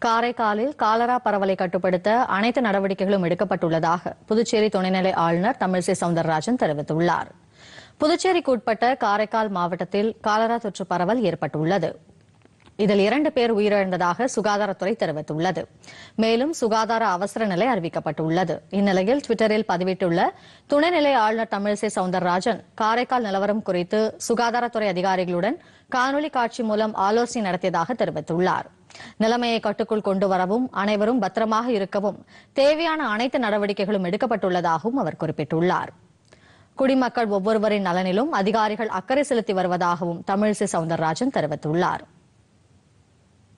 காரைக்காலில் காலரா பரவலை கட்டுப்படுத்த அனைத்து நடவடிக்கைகளும் எடுக்கப்பட்டுள்ளதாக புதுச்சேரி துணைநிலை ஆளுநர் தமிழிசை சவுந்தரராஜன் தெரிவித்துள்ளார் புதுச்சேரிக்கு உட்பட்ட காரைக்கால் மாவட்டத்தில் காலரா தொற்று பரவல் ஏற்பட்டுள்ளது இதில் இரண்டு பேர் உயிரிழந்ததாக சுகாதாரத்துறை தெரிவித்துள்ளது மேலும் சுகாதார அவசர நிலை அறிவிக்கப்பட்டுள்ளது இந்நிலையில் டுவிட்டரில் பதிவிட்டுள்ள துணைநிலை ஆளுநர் தமிழிசை சவுந்தரராஜன் காரைக்கால் நிலவரம் குறித்து சுகாதாரத்துறை அதிகாரிகளுடன் காணொலி காட்சி மூலம் ஆலோசனை நடத்தியதாக தெரிவித்துள்ளார் நிலைமையை கட்டுக்குள் கொண்டு வரவும் அனைவரும் பத்திரமாக இருக்கவும் தேவையான அனைத்து நடவடிக்கைகளும் எடுக்கப்பட்டுள்ளதாகவும் அவர் குறிப்பிட்டுள்ளார் குடிமக்கள் ஒவ்வொருவரின் நலனிலும் அதிகாரிகள் அக்கறை செலுத்தி வருவதாகவும் தமிழிசை சவுந்தரராஜன் தெரிவித்துள்ளார்